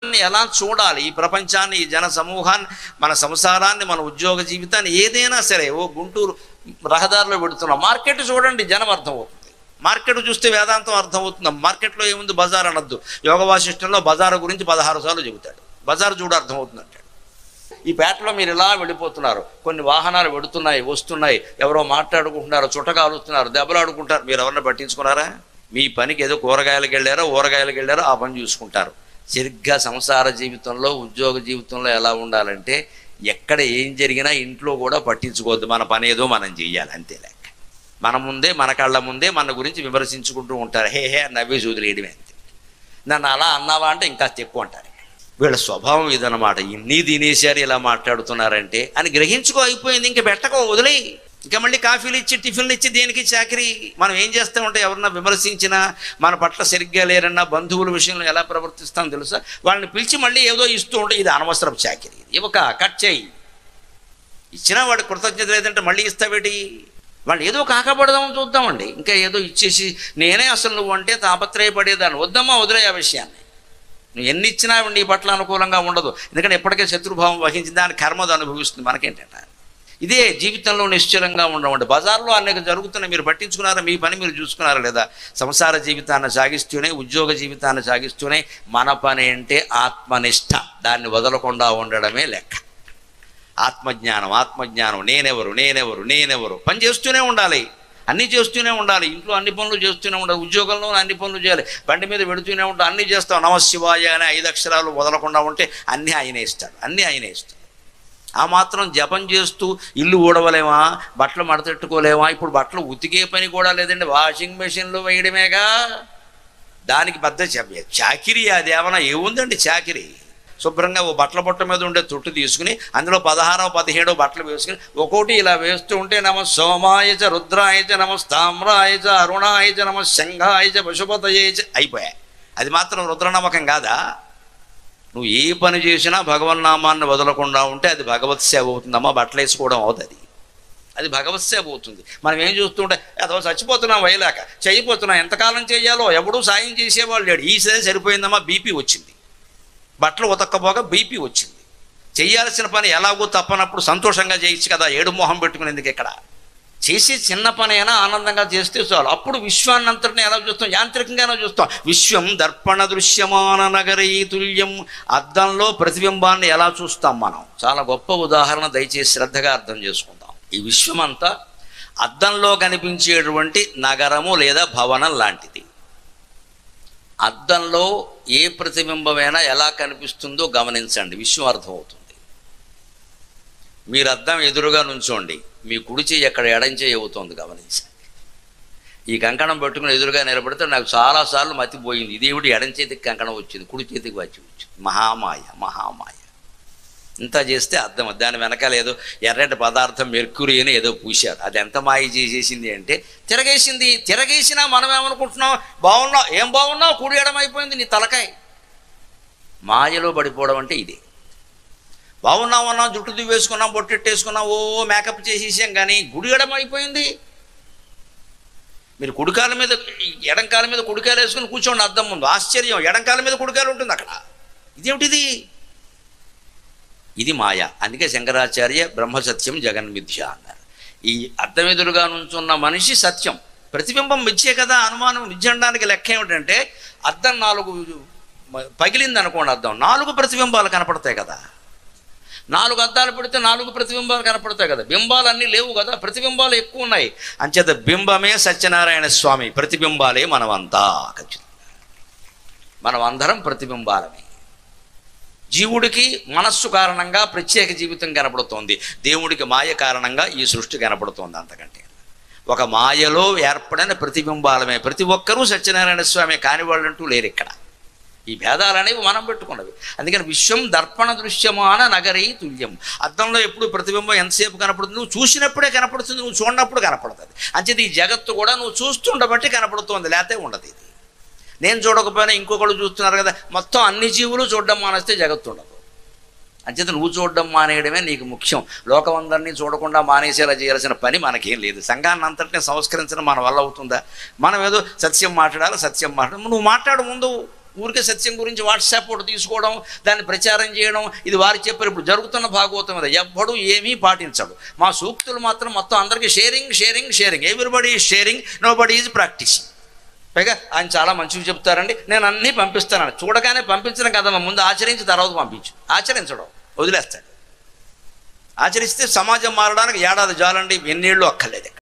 ఎలా చూడాలి ఈ ప్రపంచాన్ని ఈ జన సమూహాన్ని మన సంసారాన్ని మన ఉద్యోగ జీవితాన్ని ఏదైనా సరే ఓ గుంటూరు రహదారిలో పెడుతున్నాం మార్కెట్ చూడండి జనం అర్థమవుతుంది మార్కెట్ చూస్తే వేదాంతం అర్థమవుతుంది మార్కెట్లో ఏముంది బజార్ అనొద్దు యోగ వాసిష్టంలో బజార్ గురించి పదహారు సార్లు చెబుతాడు బజార్ చూడ అర్థమవుతుంది అంటాడు ఈ పేటలో మీరు ఇలా వెళ్ళిపోతున్నారు కొన్ని వాహనాలు వెడుతున్నాయి వస్తున్నాయి ఎవరో మాట్లాడుకుంటున్నారు చుట్టకాలుస్తున్నారు దెబ్బలాడుకుంటారు మీరు ఎవరన్నా పట్టించుకున్నారా మీ పనికి ఏదో కూరగాయలకు వెళ్ళారో ఊరగాయలకు వెళ్ళారో ఆ పని చూసుకుంటారు సరిగ్గా సంసార జీవితంలో ఉద్యోగ జీవితంలో ఎలా ఉండాలంటే ఎక్కడ ఏం జరిగినా ఇంట్లో కూడా పట్టించుకోవద్దు మన పని ఏదో మనం చెయ్యాలి అంతే లెక్క మన ముందే మన కళ్ళ ముందే మన గురించి విమర్శించుకుంటూ ఉంటారు హే హే నవ్వి వదిలేయడమే అంతే నన్ను అలా అన్నావా అంటే ఇంకా ఎక్కువ అంటారు వీళ్ళ స్వభావం ఇదన్నమాట ఇన్ని తినేశారు ఇలా మాట్లాడుతున్నారంటే అని గ్రహించుకో అయిపోయింది ఇంక పెట్టకో వదిలేయి ఇంకా మళ్ళీ కాఫీలు ఇచ్చి టిఫిన్లు ఇచ్చి దేనికి చాకరీ మనం ఏం చేస్తూ ఉంటే ఎవరన్నా విమర్శించినా మన పట్ల సరిగ్గా లేరన్నా బంధువుల విషయంలో ఎలా ప్రవర్తిస్తాం తెలుసా వాళ్ళని పిలిచి మళ్ళీ ఏదో ఇస్తూ ఉంటే ఇది అనవసరం చాకరీ ఇవ్వక కట్ చేయి ఇచ్చినా వాడి కృతజ్ఞత లేదంటే మళ్ళీ ఇస్తావేటి వాళ్ళు ఏదో కాకపడదామని చూద్దామండి ఇంకా ఏదో ఇచ్చేసి నేనే అసలు నువ్వు అంటే తాపత్రయపడేదాన్ని వద్దమ్మా వదిలే ఆ విషయాన్ని నువ్వు ఎన్ని ఇచ్చినా నీ పట్ల అనుకూలంగా ఉండదు ఎందుకంటే ఎప్పటికే శత్రుభావం వహించిన దాని కర్మది అనుభవిస్తుంది మనకేంటంట ఇదే జీవితంలో నిశ్చలంగా ఉండమండి బజార్లో అనేక జరుగుతున్నాయి మీరు పట్టించుకున్నారా మీ పని మీరు చూసుకున్నారా లేదా సంసార జీవితాన్ని సాగిస్తూనే ఉద్యోగ జీవితాన్ని సాగిస్తూనే మన పని అంటే ఆత్మనిష్ట దాన్ని వదలకుండా ఉండడమే లెక్క ఆత్మజ్ఞానం ఆత్మజ్ఞానం నేనెవరు నేనెవరు నేనెవరు పని చేస్తూనే ఉండాలి అన్నీ చేస్తూనే ఉండాలి ఇంట్లో అన్ని పనులు చేస్తూనే ఉండాలి ఉద్యోగంలో అన్ని పనులు చేయాలి బండి మీద పెడుతూనే ఉంటాం అన్నీ చేస్తాం నమశివాయ అనే ఐదు అక్షరాలు వదలకుండా ఉంటే అన్నీ ఆయనే ఇస్తాడు అన్నీ ఆయనే ఇస్తాడు ఆ మాత్రం జపం చేస్తూ ఇల్లు ఊడవలేమా బట్టలు మడతెట్టుకోలేమా ఇప్పుడు బట్టలు ఉతికే పని కూడా లేదండి వాషింగ్ మెషిన్లో వేయడమేగా దానికి పెద్ద చ- చాకిరీ అది ఏమైనా ఏముందండి చాకిరీ శుభ్రంగా ఓ బట్టల బుట్ట మీద ఉండే తొట్టు తీసుకుని అందులో పదహారో పదిహేడో బట్టలు వేసుకుని ఒక్కోటి ఇలా వేస్తూ ఉంటే నమ సోమాయచ రుద్రాయచ నమ స్తామ్రాయచ అరుణాయచ నమ శంఘాయచ పశుపతయేచ అయిపోయాయి అది మాత్రం రుద్రనమ్మకం కాదా నువ్వు ఏ పని చేసినా భగవన్నామాన్ని వదలకుండా ఉంటే అది భగవత్ సేవ అవుతుందమ్మా బట్టలు వేసుకోవడం అవుతుంది అది భగవత్ సేవ అవుతుంది మనం ఏం చూస్తుంటే అదో చచ్చిపోతున్నాం వైలాక చేయిపోతున్నాం ఎంతకాలం చేయాలో ఎవడూ సాయం చేసేవాళ్ళు లేడు ఈసారి సరిపోయిందమ్మా బీపీ వచ్చింది బట్టలు ఉతక్కపోగా బీపీ వచ్చింది చేయాల్సిన పని ఎలాగో తప్పనప్పుడు సంతోషంగా చేయొచ్చు కదా ఏడు మొహం పెట్టుకునేందుకు ఇక్కడ చేసే చిన్న పని అయినా ఆనందంగా చేస్తే చాలు అప్పుడు విశ్వాన్ని అంతటిని ఎలా చూస్తాం యాంత్రికంగానే చూస్తాం విశ్వం దర్పణ దృశ్యమాన నగరీ తుల్యం అద్దంలో ప్రతిబింబాన్ని ఎలా చూస్తాం మనం చాలా గొప్ప ఉదాహరణ దయచేసి శ్రద్ధగా అర్థం చేసుకుందాం ఈ విశ్వం అంతా అద్దంలో కనిపించేటువంటి నగరము లేదా భవనం లాంటిది అద్దంలో ఏ ప్రతిబింబమైనా ఎలా కనిపిస్తుందో గమనించండి విశ్వం అర్థమవుతుంది మీరు అద్దం ఎదురుగా నుంచోండి మీ కుడి చెయ్యి ఎక్కడ ఎడం చెయ్యి అవుతోంది గమనించండి ఈ కంకణం పెట్టుకుని ఎదురుగా నిలబడితే నాకు చాలాసార్లు మతిపోయింది ఇదేమిటి ఎడం చేతికి కంకణం వచ్చింది కుడి చేతికి వచ్చి వచ్చింది మహామాయ మహామాయ ఇంత చేస్తే అర్థం దాని వెనకాల ఏదో ఎర్రటి పదార్థం మెర్క్యూరీ అని ఏదో పూశారు అది ఎంత మాయ చేసేసింది అంటే తిరగేసింది తిరగేసినా మనం ఏమనుకుంటున్నాం బాగున్నావు ఏం బాగున్నావు కుడి ఎడం అయిపోయింది నీ తలకాయ మాయలో పడిపోవడం అంటే ఇదే బాగున్నాం అన్నాం జుట్టు దువ్వేసుకున్నాం బొట్టెట్టేసుకున్నాం ఓ మేకప్ చేసేసాం కానీ గుడి ఎడం అయిపోయింది మీరు కుడికాల మీద ఎడంకాల మీద కుడికాయలు వేసుకుని కూర్చోండి అద్దం ముందు ఆశ్చర్యం ఎడంకాల మీద కుడికాయలు ఉంటుంది అక్కడ ఇదేమిటిది ఇది మాయ అందుకే శంకరాచార్య బ్రహ్మసత్యం జగన్మిథ్య అన్నారు ఈ అద్దం ఎదురుగా నుంచున్న మనిషి సత్యం ప్రతిబింబం మిథ్యే కదా అనుమానం మిథ్య అనడానికి లెక్క ఏమిటంటే అద్దం నాలుగు పగిలింది అనుకోండి అద్దం నాలుగు ప్రతిబింబాలు కనపడతాయి కదా నాలుగు అద్దాలు పెడితే నాలుగు ప్రతిబింబాలు కనపడతాయి కదా బింబాలు అన్నీ లేవు కదా ప్రతిబింబాలు ఎక్కువ ఉన్నాయి అంచేత బింబమే సత్యనారాయణ స్వామి ప్రతిబింబాలే మనమంతా ఖచ్చితంగా మనం అందరం ప్రతిబింబాలమే జీవుడికి మనస్సు కారణంగా ప్రత్యేక జీవితం కనపడుతోంది దేవుడికి మాయ కారణంగా ఈ సృష్టి కనపడుతోంది అంతకంటే ఒక మాయలో ఏర్పడిన ప్రతిబింబాలమే ప్రతి ఒక్కరూ సత్యనారాయణ స్వామి కాని వాళ్ళంటూ లేరు ఇక్కడ ఈ భేదాలు అనేవి మనం పెట్టుకున్నవి అందుకని విశ్వం దర్పణ దృశ్యమాన నగరీ తుల్యం అద్దంలో ఎప్పుడు ప్రతిబింబం ఎంతసేపు కనపడుతుంది నువ్వు చూసినప్పుడే కనపడుతుంది నువ్వు చూడనప్పుడు కనపడుతుంది అంచేది ఈ జగత్తు కూడా నువ్వు చూస్తుండబట్టి కనపడుతోంది లేకపోతే ఉండదు ఇది నేను చూడకపోయినా ఇంకొకళ్ళు చూస్తున్నారు కదా మొత్తం అన్ని జీవులు చూడడం మానేస్తే జగత్తు ఉండదు అంచేత నువ్వు చూడడం మానేయడమే నీకు ముఖ్యం లోకం అందరినీ చూడకుండా మానేసేలా చేయాల్సిన పని మనకేం లేదు సంఘాన్ని అంతటిని సంస్కరించడం మన వల్ల అవుతుందా మనం ఏదో సత్యం మాట్లాడాలి సత్యం మాట్లాడాలి నువ్వు మాట్లాడు ముందు ఊరికే సత్యం గురించి వాట్సాప్ ఒకటి తీసుకోవడం దాన్ని ప్రచారం చేయడం ఇది వారు చెప్పారు ఇప్పుడు జరుగుతున్న భాగవతం మీద ఎవ్వడు ఏమీ పాటించడు మా సూక్తులు మాత్రం మొత్తం అందరికీ sharing sharing sharing everybody is sharing nobody is practising పైగా ఆయన చాలా మంచిగా చెప్తారండి నేను అన్నీ పంపిస్తానని చూడగానే పంపించడం కదమ్మా ముందు ఆచరించి తర్వాత పంపించు ఆచరించడం వదిలేస్తాడు ఆచరిస్తే సమాజం మారడానికి ఏడాది జాలండి ఎన్నేళ్ళు అక్కర్లేదు